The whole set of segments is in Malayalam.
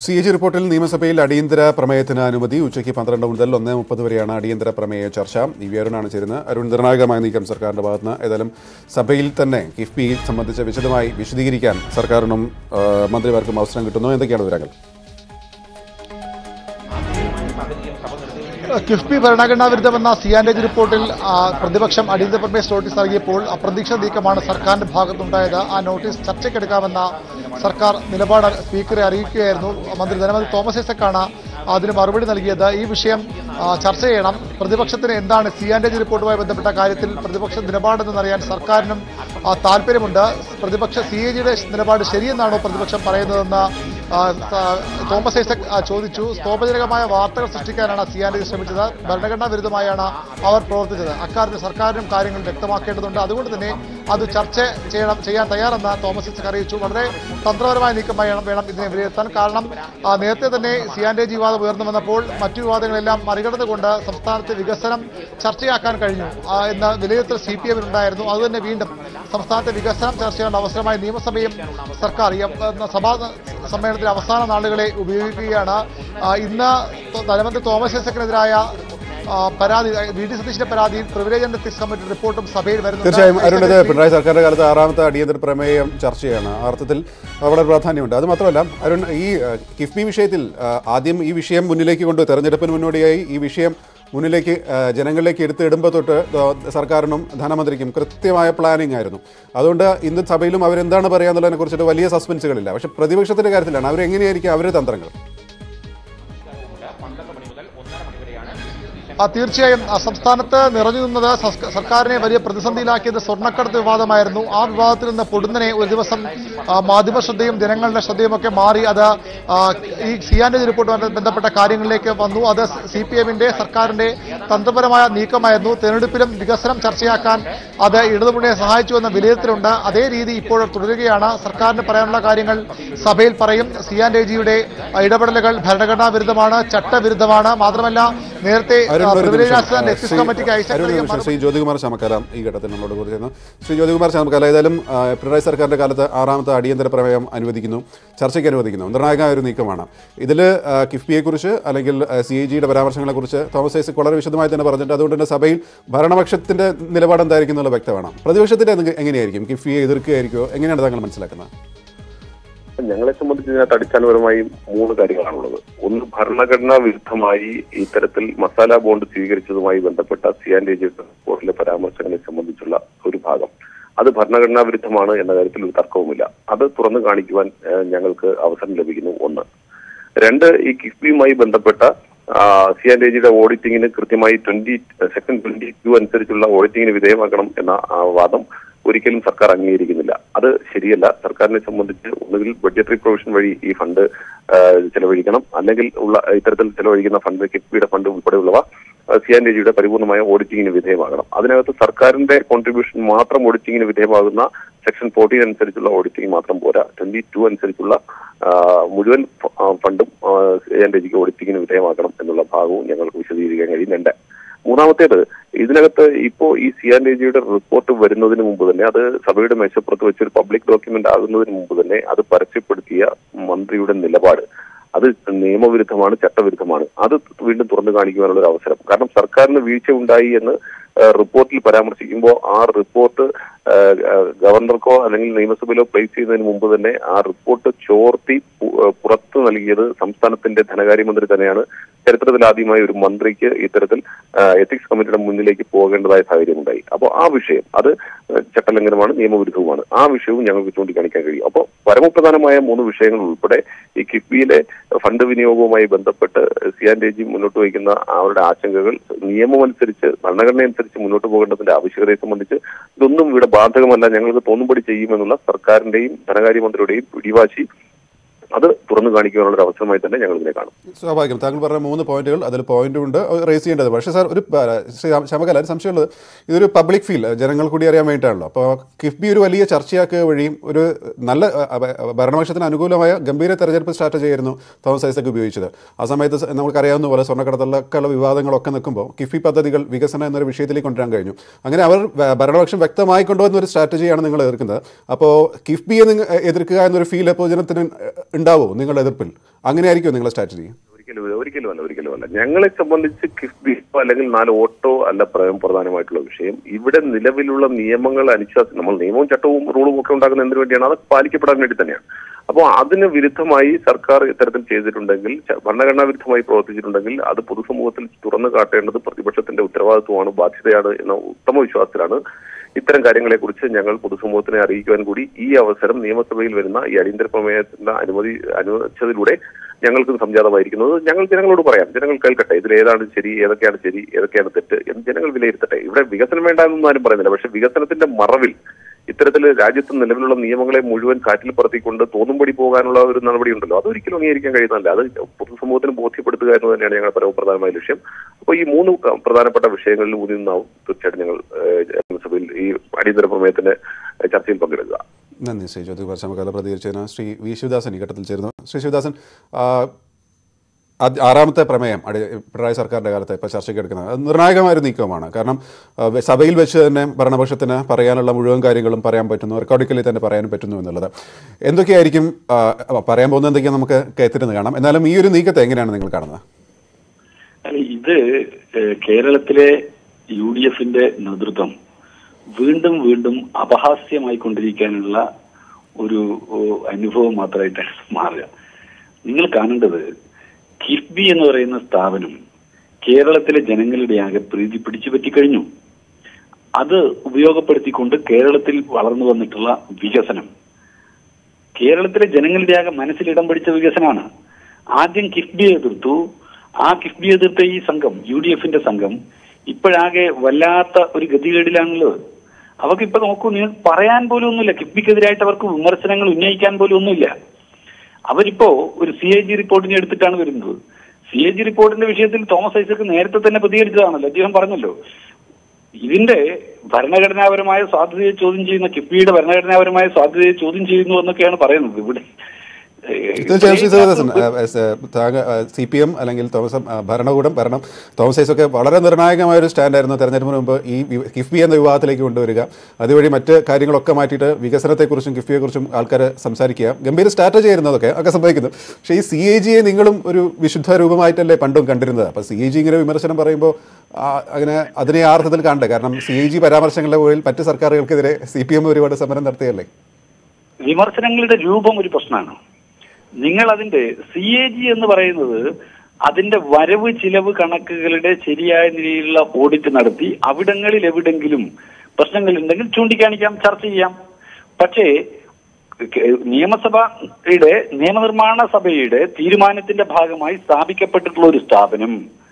സി എ ജി റിപ്പോർട്ടിൽ നിയമസഭയിൽ അടിയന്തര പ്രമേയത്തിന് അനുമതി ഉച്ചയ്ക്ക് പന്ത്രണ്ട് മുതൽ ഒന്ന് മുപ്പത് വരെയാണ് അടിയന്തര പ്രമേയ ചർച്ച ഇ വി അരുണാണ് ചേരുന്നത് അരുൺ നിർണായകമായ നീക്കം സർക്കാരിന്റെ ഭാഗത്തുനിന്ന് ഏതായാലും സഭയിൽ തന്നെ കിഫ്ബി സംബന്ധിച്ച് വിശദമായി വിശദീകരിക്കാൻ സർക്കാരിനും ആ, മന്ത്രിമാർക്കും അവസരം കിട്ടുന്നു എന്തൊക്കെയാണ് വിവരങ്ങൾ കിഫ്ബി ഭരണഘടനാ വിരുദ്ധമെന്ന സിയാൻഡേജ് റിപ്പോർട്ടിൽ ആ, പ്രതിപക്ഷം അടിയന്തര പ്രമേയ നോട്ടീസ് നൽകിയപ്പോൾ അപ്രതീക്ഷിത നീക്കമാണ് സർക്കാരിന്റെ ഭാഗത്തുണ്ടായത് ആ നോട്ടീസ് ചർച്ചയ്ക്കെടുക്കാമെന്ന സർക്കാർ നിലപാട് സ്പീക്കറെ അറിയിക്കുകയായിരുന്നു മന്ത്രി ധനമന്ത്രി തോമസ് ഐസക്കാണ് അതിന് മറുപടി നൽകിയത് ഈ വിഷയം ആ, ചർച്ച ചെയ്യണം പ്രതിപക്ഷത്തിന് എന്താണ് സിയാൻഡേജ് റിപ്പോർട്ടുമായി ബന്ധപ്പെട്ട കാര്യത്തിൽ പ്രതിപക്ഷ നിലപാടെന്നറിയാൻ സർക്കാരിനും ആ, താല്പര്യമുണ്ട് പ്രതിപക്ഷ സി എ ജിയുടെ നിലപാട് ശരിയെന്നാണോ പ്രതിപക്ഷം പറയുന്നതെന്ന് ആ, സ- തോമസ് ഐസക് ആ, ചോദിച്ചു സ്തോഭജനകമായ വാർത്തകൾ സൃഷ്ടിക്കാനാണ് സിയാൻഡേജ് ശ്രമിച്ചത് ഭരണഘടനാ വിരുദ്ധമായാണ് അവർ പ്രവർത്തിച്ചത് അക്കാര്യത്തിൽ സർക്കാരിനും കാര്യങ്ങൾ വ്യക്തമാക്കേണ്ടതുണ്ട് അതുകൊണ്ട് തന്നെ അത് ചർച്ച ചെയ്യണം ചെയ്യാൻ തയ്യാറെന്ന് തോമസ് ഐസക് അറിയിച്ചു വളരെ തന്ത്രപരമായ നീക്കമായി വേണം- വേണം ഇതിനെ വിലയിരുത്താൻ കാരണം ആ, നേരത്തെ തന്നെ സിയാൻഡേജ് വിവാദം ഉയർന്നു വന്നപ്പോൾ മറ്റു വിവാദങ്ങളെല്ലാം മറികടന്നുകൊണ്ട് സംസ്ഥാനത്തെ വികസനം ചർച്ചയാക്കാൻ കഴിഞ്ഞു ആ, എന്ന വിലയിരുത്തൽ സി പി എമ്മിനുണ്ടായിരുന്നു അതുതന്നെ വീണ്ടും സംസ്ഥാനത്തെ വികസനം ചർച്ച ചെയ്യേണ്ട അവസരമായി നിയമസഭയും സർക്കാർ ഈ അ- സഭാ സമ്മേളനത്തിലെ അവസാന നാളുകളെ ഉപയോഗിക്കുകയാണ് ആ, ഇന്ന് ത- ധനമന്ത്രി തോമസ് ഐസക്കിനെതിരായ ആ, പരാതി വി ഡി സതീശിന്റെ പരാതിയിൽ പ്രിവിലേജ് ആൻഡ് എത്തിക്സ് കമ്മിറ്റി റിപ്പോർട്ടും സഭയിൽ തീർച്ചയായും അരുൺ ഇത് വരുന്നുണ്ട് പിണറായി സർക്കാരിന്റെ കാലത്ത് ആറാമത്തെ അടിയന്തര പ്രമേയം ചർച്ചയാണ് ആ അർത്ഥത്തിൽ വളരെ പ്രാധാന്യമുണ്ട് അത് മാത്രമല്ല അരുൺ ഈ ആ, കിഫ്ബി വിഷയത്തിൽ ആ, ആദ്യം ഈ വിഷയം മുന്നിലേക്ക് കൊണ്ട് തെരഞ്ഞെടുപ്പിന് മുന്നോടിയായി ഈ വിഷയം മുന്നിലേക്ക് ആ, ജനങ്ങളിലേക്ക് എടുത്തിടുമ്പോൾ തൊട്ട് ദ- സർക്കാരിനും ധനമന്ത്രിക്കും കൃത്യമായ പ്ലാനിംഗ് ആയിരുന്നു അതുകൊണ്ട് ഇന്ന് സഭയിലും അവരെന്താണ് പറയാന്നുള്ളതിനെ കുറിച്ചിട്ട് വലിയ സസ്പെൻസുകളില്ല പക്ഷേ പ്രതിപക്ഷത്തിന്റെ കാര്യത്തിലാണ് അവരെങ്ങനെയായിരിക്കും അവരുടെ തന്ത്രങ്ങൾ ആ, തീർച്ചയായും ആ, സംസ്ഥാനത്ത് നിറഞ്ഞു നിന്നത് സസ്ക- സർക്കാരിനെ വലിയ പ്രതിസന്ധിയിലാക്കിയത് സ്വർണ്ണക്കടത്ത് വിവാദമായിരുന്നു ആ വിവാദത്തിൽ നിന്ന് പൊടുന്നനെ ഒരു ദിവസം ആ, മാധ്യമ ശ്രദ്ധയും ജനങ്ങളുടെ ശ്രദ്ധയും ഒക്കെ മാറി അത് ആ, ഈ സിയാൻഡേജ് റിപ്പോർട്ടുമായി ബന്ധപ്പെട്ട കാര്യങ്ങളിലേക്ക് വന്നു അത് സി പി എമ്മിന്റെ സർക്കാരിന്റെ തന്ത്രപരമായ നീക്കമായിരുന്നു തെരഞ്ഞെടുപ്പിലും വികസനം ചർച്ചയാക്കാൻ അത് ഇടതുമുന്നണിയെ സഹായിച്ചു എന്ന വിലയിരുത്തലുണ്ട് അതേ രീതി ഇപ്പോൾ തുടരുകയാണ് സർക്കാരിന് പറയാനുള്ള കാര്യങ്ങൾ സഭയിൽ പറയും സിയാൻഡേജിയുടെ ഇടപെടലുകൾ ഭരണഘടനാ വിരുദ്ധമാണ് ചട്ടവിരുദ്ധമാണ് മാത്രമല്ല നേരത്തെ അരുൺ ഒരു പ്രിവിലേജ് നിമിഷം. ആൻഡ് എത്തിക്സ് ശ്രീ- കമ്മിറ്റിക്ക് ഐസക് അരുൺ ഒരു നൽകിയ നിമിഷം. ശ്രീ ജ്യോതികുമാർ ചമക്കാല ഈ ഘട്ടത്തിൽ നമ്മളോട് കൂടി ചേർന്നു ശ്രീ ജ്യോതികുമാർ ചമക്കാല ഏതായാലും ആ, പിണറായി സർക്കാരിന്റെ കാലത്ത് ആറാമത്തെ അടിയന്തര പ്രമേയം അനുവദിക്കുന്നു ചർച്ചയ്ക്ക് അനുവദിക്കുന്നു നിർണായകമായ ഒരു നീക്കമാണ് ഇതിൽ കിഫ്ബിയെക്കുറിച്ച് അല്ലെങ്കിൽ സി എ ജിയുടെ പരാമർശങ്ങളെക്കുറിച്ച് തോമസ് ഐസക് വളരെ വിശദമായി തന്നെ പറഞ്ഞിട്ട് അതുകൊണ്ട് തന്നെ സഭയിൽ ഭരണപക്ഷത്തിന്റെ നിലപാട് എന്തായിരിക്കും എന്നുള്ള വ്യക്തമാണ് പ്രതിപക്ഷത്തിന്റെ എന്ത് എങ്ങനെയായിരിക്കും കിഫ്ബിയെ എതിർക്കുകയായിരിക്കുമോ എങ്ങനെയാണ് താങ്കൾ മനസ്സിലാക്കുന്നത് ഞങ്ങളെ സംബന്ധിച്ച് ഇതിനകത്ത് അടിസ്ഥാനപരമായി മൂന്ന് കാര്യങ്ങളാണുള്ളത് ഒന്ന് ഭരണഘടനാ വിരുദ്ധമായി ഇത്തരത്തിൽ മസാല ബോണ്ട് സ്വീകരിച്ചതുമായി ബന്ധപ്പെട്ട സിയാൻഡേജ് റിപ്പോർട്ടിലെ പരാമർശങ്ങളെ സംബന്ധിച്ചുള്ള ഒരു ഭാഗം അത് ഭരണഘടനാ വിരുദ്ധമാണ് എന്ന കാര്യത്തിൽ ഒരു തർക്കവുമില്ല അത് തുറന്നു കാണിക്കുവാൻ ഏഹ്, ഞങ്ങൾക്ക് അവസരം ലഭിക്കുന്നു ഒന്ന് രണ്ട് ഈ കിഫ്ബിയുമായി ബന്ധപ്പെട്ട സിയാൻഡേജിയുടെ ഓഡിറ്റിങ്ങിന് കൃത്യമായി ട്വന്റി സെക്ഷൻ ട്വന്റി ടു അനുസരിച്ചുള്ള ഓഡിറ്റിങ്ങിന് വിധേയമാക്കണം എന്ന ആ, വാദം ഒരിക്കലും സർക്കാർ അംഗീകരിക്കുന്നില്ല അത് ശരിയല്ല സർക്കാരിനെ സംബന്ധിച്ച് ഒന്നുകിൽ ബഡ്ജറ്ററി പ്രൊവിഷൻ വഴി ഈ ഫണ്ട് ആ, ചെലവഴിക്കണം അല്ലെങ്കിൽ ഉള്ള ഇത്തരത്തിൽ ചെലവഴിക്കുന്ന ഫണ്ട് കിഫ്ബിയുടെ ഫണ്ട് ഉൾപ്പെടെയുള്ളവ സിയാൻഡേജിയുടെ പരിപൂർണമായ ഓഡിറ്റിങ്ങിന് വിധേയമാകണം അതിനകത്ത് സർക്കാരിന്റെ കോൺട്രിബ്യൂഷൻ മാത്രം ഓഡിറ്റിങ്ങിന് വിധേയമാകുന്ന സെക്ഷൻ ഫോർട്ടീൻ അനുസരിച്ചുള്ള ഓഡിറ്റിംഗ് മാത്രം പോരാ ട്വന്റി ടു അനുസരിച്ചുള്ള ആ, മുഴുവൻ ഫ- ആ, ഫണ്ടും സിയാൻഡേജിക്ക് ഓഡിറ്റിങ്ങിന് വിധേയമാക്കണം എന്നുള്ള ഭാഗവും ഞങ്ങൾക്ക് വിശദീകരിക്കാൻ കഴിയുന്നുണ്ട് മൂന്നാമത്തേത് ഇതിനകത്ത് ഇപ്പോ ഈ സിയാൻഡേജിയുടെ റിപ്പോർട്ട് വരുന്നതിന് മുമ്പ് തന്നെ അത് സഭയുടെ മേശപ്പുറത്ത് വെച്ച് ഒരു പബ്ലിക് ഡോക്യുമെന്റ് ആകുന്നതിന് മുമ്പ് തന്നെ അത് പരസ്യപ്പെടുത്തിയ മന്ത്രിയുടെ നിലപാട് അത് നിയമവിരുദ്ധമാണ് ചട്ടവിരുദ്ധമാണ് അത് വീണ്ടും തുറന്നു കാണിക്കുവാനുള്ള ഒരു അവസരം കാരണം സർക്കാരിന് വീഴ്ച ഉണ്ടായി എന്ന് ആ, റിപ്പോർട്ടിൽ പരാമർശിക്കുമ്പോൾ ആ റിപ്പോർട്ട് ആ, ആ, ഗവർണർക്കോ അല്ലെങ്കിൽ നിയമസഭയിലോ പ്ലേസ് ചെയ്യുന്നതിന് മുമ്പ് തന്നെ ആ റിപ്പോർട്ട് ചോർത്തി പു- ആ, പുറത്തു നൽകിയത് സംസ്ഥാനത്തിന്റെ ധനകാര്യമന്ത്രി തന്നെയാണ് ചരിത്രത്തിൽ ആദ്യമായി ഒരു മന്ത്രിക്ക് ഇത്തരത്തിൽ എത്തിക്സ് കമ്മിറ്റിയുടെ മുന്നിലേക്ക് പോകേണ്ടതായ സാഹചര്യമുണ്ടായി അപ്പോൾ ആ വിഷയം അത് ചട്ടലംഘനമാണ് നിയമവിരുദ്ധവുമാണ് ആ വിഷയവും ഞങ്ങൾക്ക് ചൂണ്ടിക്കാണിക്കാൻ കഴിയും അപ്പോൾ പരമപ്രധാനമായ മൂന്ന് വിഷയങ്ങൾ ഉൾപ്പെടെ ഈ കിഫ്ബിയിലെ ഫണ്ട് വിനിയോഗവുമായി ബന്ധപ്പെട്ട് സിയാൻഡേജി മുന്നോട്ട് വയ്ക്കുന്ന അവരുടെ ആശങ്കകൾ നിയമമനുസരിച്ച് ഭരണഘടന അനുസരിച്ച് മുന്നോട്ട് പോകേണ്ടതിന്റെ ആവശ്യകതയെ സംബന്ധിച്ച് ഇതൊന്നും ഇവിടെ ബാധകമല്ല ഞങ്ങൾക്ക് തോന്നുംപടി ചെയ്യുമെന്നുള്ള സർക്കാരിന്റെയും ധനകാര്യമന്ത്രിയുടെയും പിടിവാശി അത് തുറന്നു കാണിക്കാനുള്ള ഒരു അവസരമായി തന്നെ ഞങ്ങൾ ഇതിനെ കാണും സ്വാഭാവികം താങ്കൾ പറഞ്ഞ മൂന്ന് പോയിന്റുകൾ അതിൽ പോയിന്റും ഉണ്ട് റേസ് ചെയ്യേണ്ടത് പക്ഷേ സാർ ഒരു പ- ശ്രീ ശമകല ഒരു സംശയമുള്ളത് ഇതൊരു പബ്ലിക് ഫീൽ ജനങ്ങൾ കൂടി അറിയാൻ വേണ്ടിയിട്ടാണല്ലോ അപ്പോൾ കിഫ്ബി ഒരു വലിയ ചർച്ചയാക്കുക വഴിയും ഒരു നല്ല അ, അ, ഭരണപക്ഷത്തിന് അനുകൂലമായ ഗംഭീര തെരഞ്ഞെടുപ്പ് സ്ട്രാറ്റജി ആയിരുന്നു തോമസ് ഐസക് ഉപയോഗിച്ചത് ആ സമയത്ത് സ- നമുക്കറിയാവുന്ന പോലെ സ്വർണ്ണക്കടത്തുള്ള വിവാദങ്ങളൊക്കെ നിൽക്കുമ്പോൾ കിഫ്ബി പദ്ധതികൾ വികസനം എന്നൊരു വിഷയത്തിലേക്ക് കൊണ്ടുവരാൻ കഴിഞ്ഞു അങ്ങനെ അവർ വ- ഭരണപക്ഷം വ്യക്തമായി കൊണ്ടുവന്ന ഒരു സ്ട്രാറ്റജിയാണ് നിങ്ങൾ എതിർക്കുന്നത് അപ്പോൾ കിഫ്ബിയെ നിങ്ങൾ എതിർക്കുക എന്നൊരു ഫീൽ പൊതുജനത്തിന് ഉണ്ടാവുമോ നിങ്ങളുടെ എതിർപ്പിൽ അങ്ങനെയായിരിക്കുമോ നിങ്ങളുടെ സ്ട്രാറ്റജി ഒരിക്കലും ഒരിക്കലും അല്ല ഒരിക്കലും അല്ല ഞങ്ങളെ സംബന്ധിച്ച് കിഫ്ബി അല്ലെങ്കിൽ നാല് ഓട്ടോ അല്ല പ്രയം പ്രധാനമായിട്ടുള്ള വിഷയം ഇവിടെ നിലവിലുള്ള നിയമങ്ങൾ അനുശാസനം നമ്മൾ നിയമവും ചട്ടവും റൂളും ഒക്കെ ഉണ്ടാക്കുന്ന എന്തിനു വേണ്ടിയാണ് അത് പാലിക്കപ്പെടാൻ വേണ്ടി തന്നെയാണ് അപ്പോൾ അതിന് വിരുദ്ധമായി സർക്കാർ ഇത്തരത്തിൽ ചെയ്തിട്ടുണ്ടെങ്കിൽ ച- ഭരണഘടനാ വിരുദ്ധമായി പ്രവർത്തിച്ചിട്ടുണ്ടെങ്കിൽ അത് പൊതുസമൂഹത്തിൽ തുറന്നു കാട്ടേണ്ടത് പ്രതിപക്ഷത്തിന്റെ ഉത്തരവാദിത്വമാണ് ബാധ്യതയാണ് എന്ന ഉത്തമ വിശ്വാസത്തിലാണ് ഇത്തരം കാര്യങ്ങളെക്കുറിച്ച് ഞങ്ങൾ പൊതുസമൂഹത്തിനെ അറിയിക്കുവാൻ കൂടി ഈ അവസരം നിയമസഭയിൽ വരുന്ന ഈ അടിയന്തര പ്രമേയത്തിന്റെ അനുമതി അനുവദിച്ചതിലൂടെ ഞങ്ങൾക്കും സംജാതമായിരിക്കുന്നത് ഞങ്ങൾ ജനങ്ങളോട് പറയാം ജനങ്ങൾ കേൾക്കട്ടെ ഇതിൽ ഏതാണ് ശരി ഏതൊക്കെയാണ് ശരി ഏതൊക്കെയാണ് തെറ്റ് എന്ന് ജനങ്ങൾ വിലയിരുത്തട്ടെ ഇവിടെ വികസനം വേണ്ട എന്നൊന്നും ആരും പറയുന്നില്ല പക്ഷെ വികസനത്തിന്റെ മറവിൽ ഇത്തരത്തിൽ രാജ്യത്ത് നിലവിലുള്ള നിയമങ്ങളെ മുഴുവൻ കാറ്റിൽ പറത്തിക്കൊണ്ട് തോന്നുംപടി പോകാനുള്ള ഒരു നടപടി ഉണ്ടല്ലോ അതൊരിക്കലും അംഗീകരിക്കാൻ കഴിയുന്നതല്ല അത് പൊതുസമൂഹത്തിന് ബോധ്യപ്പെടുത്തുക എന്ന് തന്നെയാണ് ഞങ്ങളുടെ പരമപ്രധാനമായ ലക്ഷ്യം അപ്പോൾ ഈ മൂന്ന് ക- പ്രധാനപ്പെട്ട വിഷയങ്ങളിൽ ഊന്നി നിന്നാവും തീർച്ചയായിട്ടും ഞങ്ങൾ ഏഹ്, നിയമസഭയിൽ ഈ അടിയന്തര പ്രമേയത്തിന്റെ ഏഹ്, ചർച്ചയിൽ പങ്കെടുക്കുക നന്ദി ശ്രീ ജ്യോതി പരശമകാല പ്രതികരിച്ചതിന് ശ്രീ വി ശിവദാസൻ ഈ ഘട്ടത്തിൽ ചേരുന്നു ശ്രീ ശിവദാസൻ ആ, ആദ്യ- ആറാമത്തെ പ്രമേയം അടി പിണറായി സർക്കാരിൻ്റെ കാലത്ത് ഇപ്പോൾ ചർച്ചയ്ക്ക് എടുക്കുന്നത് അത് നിർണായകമായ ഒരു നീക്കമാണ് കാരണം ആ, വെ- സഭയിൽ വെച്ച് തന്നെ ഭരണപക്ഷത്തിന് പറയാനുള്ള മുഴുവൻ കാര്യങ്ങളും പറയാൻ പറ്റുന്നു റെക്കോർഡിക്കലി തന്നെ പറയാൻ പറ്റുന്നു എന്നുള്ളത് എന്തൊക്കെയായിരിക്കും ആ, പറയാൻ പോകുന്നത് എന്തൊക്കെയാണ് നമുക്ക് കേത്തിരുന്ന് കാണാം എന്നാലും ഈ ഒരു നീക്കത്തെ എങ്ങനെയാണ് നിങ്ങൾ കാണുന്നത് അല്ല ഇത് ഏഹ്, കേരളത്തിലെ യു ഡി എഫിന്റെ നേതൃത്വം വീണ്ടും വീണ്ടും അപഹാസ്യമായി കൊണ്ടിരിക്കാനുള്ള ഒരു ഓ, അനുഭവം മാത്രമായിട്ടാണ് മാറുക നിങ്ങൾ കാണേണ്ടത് കിഫ്ബി എന്ന് പറയുന്ന സ്ഥാപനം കേരളത്തിലെ ജനങ്ങളുടെ ആകെ പ്രീതി പിടിച്ചു പറ്റിക്കഴിഞ്ഞു അത് ഉപയോഗപ്പെടുത്തിക്കൊണ്ട് കേരളത്തിൽ വളർന്നു വന്നിട്ടുള്ള വികസനം കേരളത്തിലെ ജനങ്ങളുടെ ആകെ മനസ്സിൽ ഇടം പിടിച്ച വികസനമാണ് ആദ്യം കിഫ്ബിയെ എതിർത്തു ആ കിഫ്ബി എതിർത്ത ഈ സംഘം യു ഡി എഫിന്റെ സംഘം ഇപ്പോഴാകെ വല്ലാത്ത ഒരു ഗതികേടിലാണുള്ളത് അവർക്ക് ഇപ്പൊ നോക്കൂ നിങ്ങൾ പറയാൻ പോലും ഒന്നുമില്ല കിഫ്ബിക്കെതിരായിട്ട് അവർക്ക് വിമർശനങ്ങൾ ഉന്നയിക്കാൻ പോലും ഒന്നുമില്ല അവരിപ്പോ ഒരു സി എ ജി റിപ്പോർട്ടിനെ എടുത്തിട്ടാണ് വരുന്നത് സി എ ജി റിപ്പോർട്ടിന്റെ വിഷയത്തിൽ തോമസ് ഐസക്ക് നേരത്തെ തന്നെ പ്രതികരിച്ചതാണല്ലോ അദ്ദേഹം പറഞ്ഞല്ലോ ഇതിന്റെ ഭരണഘടനാപരമായ സാധ്യതയെ ചോദ്യം ചെയ്യുന്ന കിഫ്ബിയുടെ ഭരണഘടനാപരമായ സാധ്യതയെ ചോദ്യം ചെയ്യുന്നു എന്നൊക്കെയാണ് പറയുന്നത് ഇവിടെ തീർച്ചയായും Shri Sivadasan C P M അല്ലെങ്കിൽ തോമസ് ആ, ഭരണകൂടം ഭരണം തോമസ് ഐസൊക്കെ വളരെ നിർണായകമായ ഒരു സ്റ്റാൻഡായിരുന്നു തെരഞ്ഞെടുപ്പിന് മുമ്പ് ഈ വി- കിഫ്ബി എന്ന വിവാദത്തിലേക്ക് കൊണ്ടുവരിക അതുവഴി മറ്റ് കാര്യങ്ങളൊക്കെ മാറ്റിയിട്ട് വികസനത്തെക്കുറിച്ചും കിഫ്ബിയെക്കുറിച്ചും ആൾക്കാർ സംസാരിക്കുക ഗംഭീര സ്ട്രാറ്റജി ആയിരുന്നു അതൊക്കെ ഒക്കെ സംഭവിക്കുന്നു പക്ഷേ ഈ സി എ ജിയെ നിങ്ങളും ഒരു വിശുദ്ധ രൂപമായിട്ടല്ലേ പണ്ടും കണ്ടിരുന്നത് അപ്പോൾ സി എ ജി ഇങ്ങനെ വിമർശനം പറയുമ്പോൾ ആ, അങ്ങനെ അതിനെ ആ അർത്ഥത്തിൽ കാണണ്ടേ കാരണം സി എ ജി പരാമർശങ്ങളുടെ മുകളിൽ മറ്റ് സർക്കാരുകൾക്കെതിരെ സി പി എം ഒരുപാട് സമരം നടത്തിയല്ലേ വിമർശനങ്ങളുടെ രൂപം ഒരു പ്രശ്നമാണ് നിങ്ങൾ അതിന്റെ സി എ ജി എന്ന് പറയുന്നത് അതിന്റെ വരവ് ചിലവ് കണക്കുകളുടെ ശരിയായ നിലയിലുള്ള ഓഡിറ്റ് നടത്തി അവിടങ്ങളിൽ എവിടെങ്കിലും പ്രശ്നങ്ങൾ ഉണ്ടെങ്കിൽ ചൂണ്ടിക്കാണിക്കാം ചർച്ച ചെയ്യാം പക്ഷേ കെ- നിയമസഭയുടെ നിയമനിർമ്മാണ സഭയുടെ തീരുമാനത്തിന്റെ ഭാഗമായി സ്ഥാപിക്കപ്പെട്ടിട്ടുള്ള ഒരു സ്ഥാപനം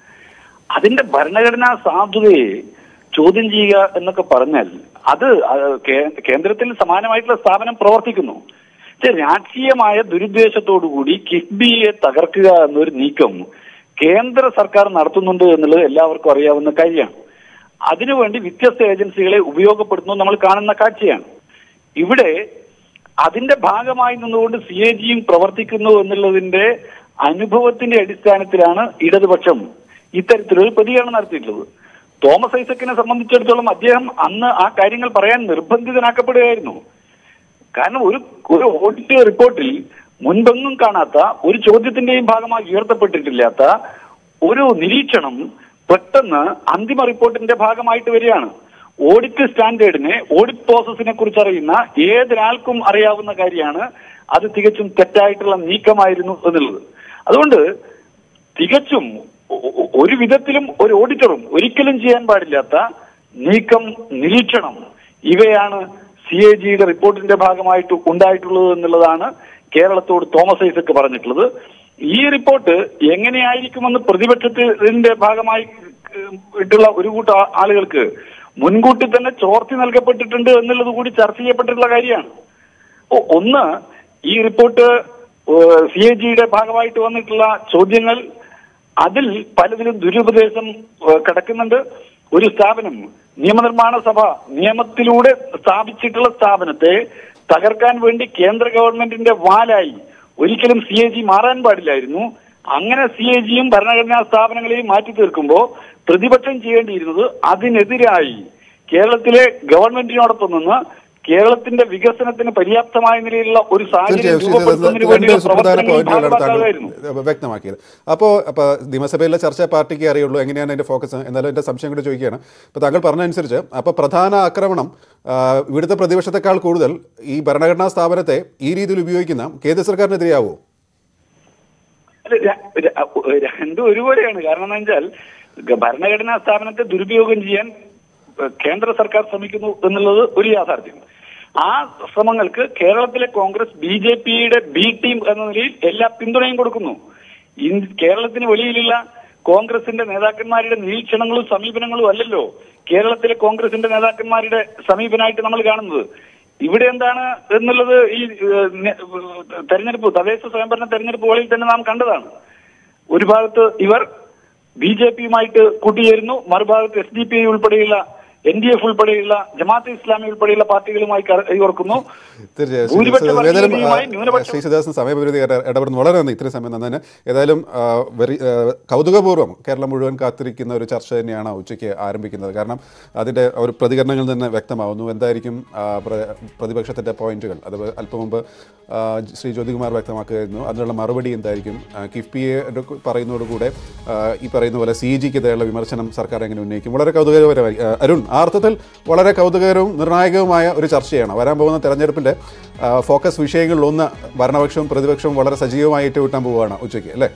അതിന്റെ ഭരണഘടനാ സാധുതയെ ചോദ്യം ചെയ്യുക എന്നൊക്കെ പറഞ്ഞാൽ അത് അഹ് കേ- കേന്ദ്രത്തിൽ സമാനമായിട്ടുള്ള സ്ഥാപനം പ്രവർത്തിക്കുന്നു പക്ഷെ രാഷ്ട്രീയമായ ദുരുദ്ദേശത്തോടുകൂടി കിഫ്ബിയെ തകർക്കുക എന്നൊരു നീക്കം കേന്ദ്ര സർക്കാർ നടത്തുന്നുണ്ട് എന്നുള്ളത് എല്ലാവർക്കും അറിയാവുന്ന കാര്യമാണ് അതിനുവേണ്ടി വ്യത്യസ്ത ഏജൻസികളെ ഉപയോഗപ്പെടുത്തുന്നത് നമ്മൾ കാണുന്ന കാഴ്ചയാണ് ഇവിടെ അതിന്റെ ഭാഗമായി നിന്നുകൊണ്ട് സി എ ജിയും പ്രവർത്തിക്കുന്നു എന്നുള്ളതിന്റെ അനുഭവത്തിന്റെ അടിസ്ഥാനത്തിലാണ് ഇടതുപക്ഷം ഇത്തരത്തിലൊരു പ്രതികരണം നടത്തിയിട്ടുള്ളത് തോമസ് ഐസക്കിനെ സംബന്ധിച്ചിടത്തോളം അദ്ദേഹം അന്ന് ആ കാര്യങ്ങൾ പറയാൻ നിർബന്ധിതനാക്കപ്പെടുകയായിരുന്നു കാരണം ഒരു ഒരു ഓഡിറ്റ് റിപ്പോർട്ടിൽ മുൻപെങ്ങും കാണാത്ത ഒരു ചോദ്യത്തിന്റെയും ഭാഗമായി ഉയർത്തപ്പെട്ടിട്ടില്ലാത്ത ഒരു നിരീക്ഷണം പെട്ടെന്ന് അന്തിമ റിപ്പോർട്ടിന്റെ ഭാഗമായിട്ട് വരികയാണ് ഓഡിറ്റ് സ്റ്റാൻഡേർഡിനെ ഓഡിറ്റ് പ്രോസസ്സിനെ കുറിച്ച് അറിയുന്ന ഏതൊരാൾക്കും അറിയാവുന്ന കാര്യമാണ് അത് തികച്ചും തെറ്റായിട്ടുള്ള നീക്കമായിരുന്നു എന്നുള്ളത് അതുകൊണ്ട് തികച്ചും ഒ- ഒ- ഒരു വിധത്തിലും ഒരു ഓഡിറ്ററും ഒരിക്കലും ചെയ്യാൻ പാടില്ലാത്ത നീക്കം നിരീക്ഷണം ഇവയാണ് സി എ ജിയുടെ റിപ്പോർട്ടിന്റെ ഭാഗമായിട്ട് ഉണ്ടായിട്ടുള്ളത് എന്നുള്ളതാണ് കേരളത്തോട് തോമസ് ഐസക്ക് പറഞ്ഞിട്ടുള്ളത് ഈ റിപ്പോർട്ട് എങ്ങനെയായിരിക്കുമെന്ന് പ്രതിപക്ഷത്തിന്റെ ഭാഗമായി ഏഹ്, ഇട്ടുള്ള ഒരു കൂട്ടം ആ- ആളുകൾക്ക് മുൻകൂട്ടി തന്നെ ചോർത്തി നൽകപ്പെട്ടിട്ടുണ്ട് എന്നുള്ളത് കൂടി ചർച്ച ചെയ്യപ്പെട്ടിട്ടുള്ള കാര്യമാണ് ഒ- ഒന്ന് ഈ റിപ്പോർട്ട് സി എ ജിയുടെ ഭാഗമായിട്ട് വന്നിട്ടുള്ള ചോദ്യങ്ങൾ അതിൽ പലതിലും ദുരുപദേശം ഏഹ്, കിടക്കുന്നുണ്ട് ഒരു സ്ഥാപനം നിയമനിർമ്മാണ സഭ നിയമത്തിലൂടെ സ്ഥാപിച്ചിട്ടുള്ള സ്ഥാപനത്തെ തകർക്കാൻ വേണ്ടി കേന്ദ്ര ഗവൺമെന്റിന്റെ വാലായി ഒരിക്കലും സി എ ജി മാറാൻ പാടില്ലായിരുന്നു അങ്ങനെ സി എ ജിയും ഭരണഘടനാ സ്ഥാപനങ്ങളെയും മാറ്റി തീർക്കുമ്പോൾ പ്രതിപക്ഷം ചെയ്യേണ്ടിയിരുന്നത് അതിനെതിരായി കേരളത്തിലെ ഗവൺമെന്റിനോടൊപ്പം നിന്ന് കേരളത്തിന്റെ വികസനത്തിന് പര്യാപ്തമായ നിലയിലുള്ള ഒരു സാഹചര്യം തീർച്ചയായും ശ്രീ രൂപപ്പെടുത്തുന്നതിന് രണ്ട് വേണ്ടിയുള്ള സുപ്രധാന പ്രവർത്തനങ്ങളിൽ പോയിന്റുകളാണ് ഭാഗമാക്കാമായിരുന്നു താങ്കൾ വ്യക്തമാക്കിയത് അപ്പോൾ അപ്പോൾ നിയമസഭയിലെ ചർച്ച പാർട്ടിക്ക് അറിയുള്ളൂ എങ്ങനെയാണ് അതിന്റെ ഫോക്കസ് എന്നാലും എൻ്റെ സംശയം കൂടി ചോദിക്കുകയാണ് ഇപ്പോൾ താങ്കൾ പറഞ്ഞതനുസരിച്ച് അപ്പോൾ പ്രധാന ആക്രമണം ആ, ഇവിടുത്തെ പ്രതിപക്ഷത്തെക്കാൾ കൂടുതൽ ഈ ഭരണഘടനാ സ്ഥാപനത്തെ ഈ രീതിയിൽ ഉപയോഗിക്കുന്ന കേന്ദ്ര സർക്കാരിനെതിരെയാവോ അല്ല, ര- ര- രണ്ടും ഒരുപോലെയാണ് കാരണം എന്താ വെച്ചാൽ ഗ- ഭരണഘടനാ സ്ഥാപനത്തെ ദുരുപയോഗം ചെയ്യാൻ ഏഹ്, കേന്ദ്ര സർക്കാർ ശ്രമിക്കുന്നു എന്നുള്ളത് ഒരു യാഥാർത്ഥ്യം ആ ശ്രമങ്ങൾക്ക് കേരളത്തിലെ കോൺഗ്രസ് ബി ജെ പിയുടെ ബി ടീം എന്ന നിലയിൽ എല്ലാ പിന്തുണയും കൊടുക്കുന്നു ഇൻ- കേരളത്തിന് വെളിയിലുള്ള കോൺഗ്രസിന്റെ നേതാക്കന്മാരുടെ നിരീക്ഷണങ്ങളും സമീപനങ്ങളും അല്ലല്ലോ കേരളത്തിലെ കോൺഗ്രസിന്റെ നേതാക്കന്മാരുടെ സമീപനമായിട്ട് നമ്മൾ കാണുന്നത് ഇവിടെ എന്താണ് എന്നുള്ളത് ഈ ഏഹ്, നെ- ഏഹ്, തെരഞ്ഞെടുപ്പ് തദ്ദേശ സ്വയംഭരണ തെരഞ്ഞെടുപ്പുകളിൽ തന്നെ നാം കണ്ടതാണ് ഒരു ഭാഗത്ത് ഇവർ ബി ജെ പിയുമായിട്ട് കൂട്ടിയേരുന്നു മറുഭാഗത്ത് എസ് ഡി പി ഐ ഉൾപ്പെടെയുള്ള എൻ ഡി എഫ് ഉൾപ്പെടെയുള്ള ജമാഅത്ത് ഇസ്ലാമി ഉൾപ്പെടെയുള്ള പാർട്ടികളുമായി കൈകോർക്കുന്നു തീർച്ചയായും ഭൂരിപക്ഷ ശ്രീ- ഏതായാലും ആ, വർഗീയതയുമായി ന്യൂനപക്ഷ ശ്രീ സമയപരിധി ഇട- ഇടപെടുന്നു വളരെ നന്ദി ഇത്രയും സമയം തന്നതിന് ഏതായാലും ആ, വെറി ആ, കൗതുകപൂർവ്വം കേരളം മുഴുവൻ കാത്തിരിക്കുന്ന ഒരു ചർച്ച തന്നെയാണ് ഉച്ചയ്ക്ക് ആരംഭിക്കുന്നത് കാരണം അതിൻ്റെ ഒരു പ്രതികരണങ്ങളിൽ തന്നെ വ്യക്തമാവുന്നു എന്തായിരിക്കും ആ, പ്ര- പ്രതിപക്ഷത്തിൻ്റെ പോയിന്റുകൾ അത് അല്പം മുമ്പ് ആ, ശ്രീ ജ്യോതികുമാർ വ്യക്തമാക്കുകയായിരുന്നു അതിനുള്ള മറുപടി എന്തായിരിക്കും ആ, കിഫ്ബിയെ പറയുന്നതോടുകൂടെ ആ, ഈ പറയുന്ന പോലെ സി ജിക്കെതിരെയുള്ള വിമർശനം സർക്കാർ എങ്ങനെ ഉന്നയിക്കും വളരെ കൗതുകകരമായി ആ, അരുൺ ആ അർത്ഥത്തിൽ വളരെ കൗതുകകരവും നിർണായകവുമായ ഒരു ചർച്ചയാണ് വരാൻ പോകുന്ന തെരഞ്ഞെടുപ്പിൻ്റെ ആ, ഫോക്കസ് വിഷയങ്ങളിലൊന്ന് ഭരണപക്ഷവും പ്രതിപക്ഷവും വളരെ സജീവമായി ഏറ്റുമുട്ടാൻ പോവുകയാണ് ഉച്ചയ്ക്ക് അല്ലേ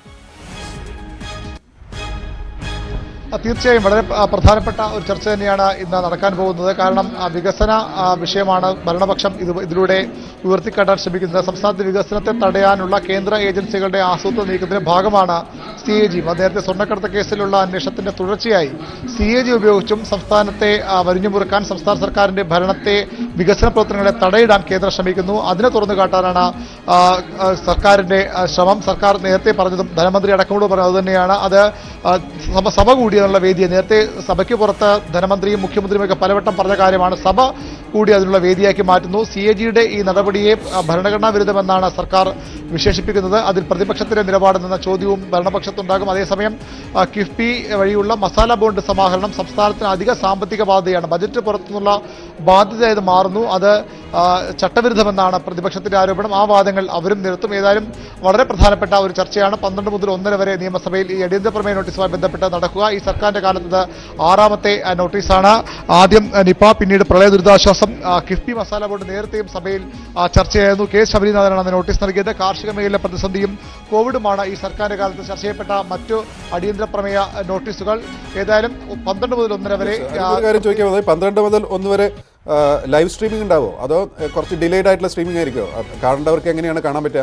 ആ, തീർച്ചയായും വളരെ ആ, പ്രധാനപ്പെട്ട ഒരു ചർച്ച തന്നെയാണ് ഇന്ന് നടക്കാൻ പോകുന്നത് കാരണം ആ, വികസന ആ, വിഷയമാണ് ഭരണപക്ഷം ഇത് ഇതിലൂടെ ഉയർത്തിക്കാട്ടാൻ ശ്രമിക്കുന്നത് സംസ്ഥാനത്തെ വികസനത്തെ തടയാനുള്ള കേന്ദ്ര ഏജൻസികളുടെ ആസൂത്രണ നീക്കത്തിന്റെ ഭാഗമാണ് സി എ ജി നേരത്തെ സ്വർണ്ണക്കടത്ത് കേസിലുള്ള അന്വേഷണത്തിന്റെ തുടർച്ചയായി സി എ ജി ഉപയോഗിച്ചും സംസ്ഥാനത്തെ ആ, വരിഞ്ഞുമുറുക്കാൻ സംസ്ഥാന സർക്കാരിന്റെ ഭരണത്തെ വികസന പ്രവർത്തനങ്ങളെ തടയിടാൻ കേന്ദ്രം ശ്രമിക്കുന്നു അതിനെ തുറന്നു കാട്ടാനാണ് ആ, ആ, സർക്കാരിന്റെ ആ, ശ്രമം സർക്കാർ നേരത്തെ പറഞ്ഞതും ധനമന്ത്രി അടക്കമോട് പറഞ്ഞത് തന്നെയാണ് അത് ആ, സഭ സഭ കൂടി എന്നുള്ള വേദിയെ നേരത്തെ സഭയ്ക്ക് പുറത്ത് ധനമന്ത്രിയും മുഖ്യമന്ത്രിയും ഒക്കെ പലവട്ടം പറഞ്ഞ കാര്യമാണ് സഭ കൂടി അതിനുള്ള വേദിയാക്കി മാറ്റുന്നു സി എ ജിയുടെ ഈ നടപടിയെ ആ, ഭരണഘടനാ വിരുദ്ധമെന്നാണ് സർക്കാർ വിശേഷിപ്പിക്കുന്നത് അതിൽ പ്രതിപക്ഷത്തിന്റെ നിലപാട് നിന്ന ചോദ്യവും ഭരണപക്ഷത്തുണ്ടാകും അതേസമയം ആ, കിഫ്ബി വഴിയുള്ള മസാല ബോണ്ട് സമാഹരണം സംസ്ഥാനത്തിന് അധിക സാമ്പത്തിക ബാധ്യതയാണ് ബജറ്റ് പുറത്തുനിന്നുള്ള ബാധ്യതയായത് മാറുന്നു അത് ആ, ചട്ടവിരുദ്ധമെന്നാണ് പ്രതിപക്ഷത്തിന്റെ ആരോപണം ആ വാദങ്ങൾ അവരും നിരത്തും ഏതായാലും വളരെ പ്രധാനപ്പെട്ട ഒരു ചർച്ചയാണ് പന്ത്രണ്ട് മുതൽ ഒന്നര വരെ നിയമസഭയിൽ ഈ അടിയന്തര പ്രമേയ നോട്ടീസുമായി ബന്ധപ്പെട്ട് നടക്കുക ഈ സർക്കാരിന്റെ കാലത്ത് ഇത് ആറാമത്തെ ആ, നോട്ടീസാണ് ആദ്യം ആ, നിപ പിന്നീട് പ്രളയ ദുരിതാശ്വാസം ആ, കിഫ്ബി മസാല ബോർഡ് നേരത്തെയും സഭയിൽ ആ, ചർച്ചയായിരുന്നു കെ ശബരിനാഥനാണ് അന്ന് നോട്ടീസ് നൽകിയത് കാർഷിക മേഖലയിലെ പ്രതിസന്ധിയും കോവിഡുമാണ് ഈ സർക്കാരിന്റെ കാലത്ത് ചർച്ച ചെയ്യപ്പെട്ട മറ്റു അടിയന്തര പ്രമേയ നോട്ടീസുകൾ ഏതായാലും പന്ത്രണ്ട് മുതൽ ഒന്നര വരെ ആ, ഒരു കാര്യം ചോദിക്കാൻ വന്നത് പന്ത്രണ്ട് മുതൽ ഒന്ന് വരെ ആ, ലൈവ് സ്ട്രീമിംഗ് ഉണ്ടാവോ അതോ ഏ, കുറച്ച് ഡിലേഡ് ആയിട്ടുള്ള സ്ട്രീമിംഗ് ആയിരിക്കുമോ അത് കാണേണ്ടവർക്ക് എങ്ങനെയാണ് കാണാൻ പറ്റുക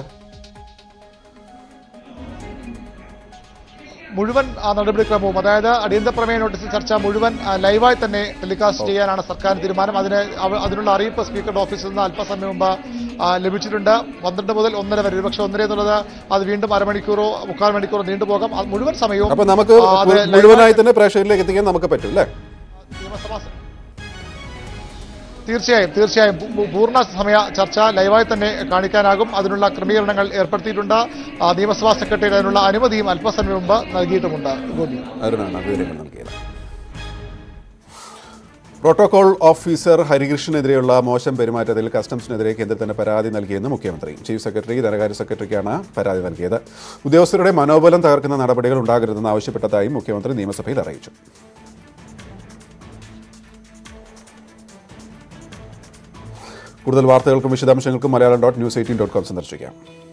മുഴുവൻ ആ, നടപടിക്രമവും അതായത് അടിയന്തര പ്രമേയ നോട്ടീസ് ചർച്ച മുഴുവൻ ആ, ലൈവായി തന്നെ ടെലികാസ്റ്റ് ചെയ്യാനാണ് സർക്കാർ തീരുമാനം അതിന് അവ- അതിനുള്ള അറിയിപ്പ് സ്പീക്കറുടെ ഓഫീസിൽ നിന്ന് അല്പസമയം മുമ്പ് ആ, ലഭിച്ചിട്ടുണ്ട് പന്ത്രണ്ട് മുതൽ ഒന്നര വരെ ഒരുപക്ഷെ ഒന്നര എന്നുള്ളത് അത് വീണ്ടും അരമണിക്കൂറോ മുക്കാൽ മണിക്കൂറോ നീണ്ടുപോകാം അത് മുഴുവൻ സമയവും അപ്പൊ നമുക്ക് ആ, അത് മുഴുവനായി തന്നെ പ്രേക്ഷകരിലേക്ക് എത്തിക്കാൻ നമുക്ക് പറ്റും അല്ലേ നിയമസഭാ സ- തീർച്ചയായും തീർച്ചയായും പൂ- പൂ- പൂർണ്ണ സമയ ചർച്ച ലൈവായി തന്നെ കാണിക്കാനാകും അതിനുള്ള ക്രമീകരണങ്ങൾ ഏർപ്പെടുത്തിയിട്ടുണ്ട് ആ, നിയമസഭാ സെക്രട്ടറി അതിനുള്ള അനുമതിയും അല്പസമയം മുമ്പ് നൽകിയിട്ടുമുണ്ട് ഗോപി അരുണാണ് വിവരങ്ങൾ നൽകിയത് പ്രോട്ടോകോൾ ഓഫീസർ ഹരികൃഷ്ണനെതിരെയുള്ള മോശം പെരുമാറ്റത്തിൽ കസ്റ്റംസിനെതിരെ കേന്ദ്രത്തിന് പരാതി നൽകിയെന്ന് മുഖ്യമന്ത്രി ചീഫ് സെക്രട്ടറി ധനകാര്യ സെക്രട്ടറിക്കാണ് പരാതി നൽകിയത് ഉദ്യോഗസ്ഥരുടെ മനോബലം തകർക്കുന്ന നടപടികൾ ഉണ്ടാകരുതെന്ന് ആവശ്യപ്പെട്ടതായും മുഖ്യമന്ത്രി നിയമസഭയിൽ അറിയിച്ചു കൂടുതൽ വാർത്തകൾക്കും വിശദാംശങ്ങൾക്കും Malayalam dot news eighteen dot com സന്ദർശിക്കാം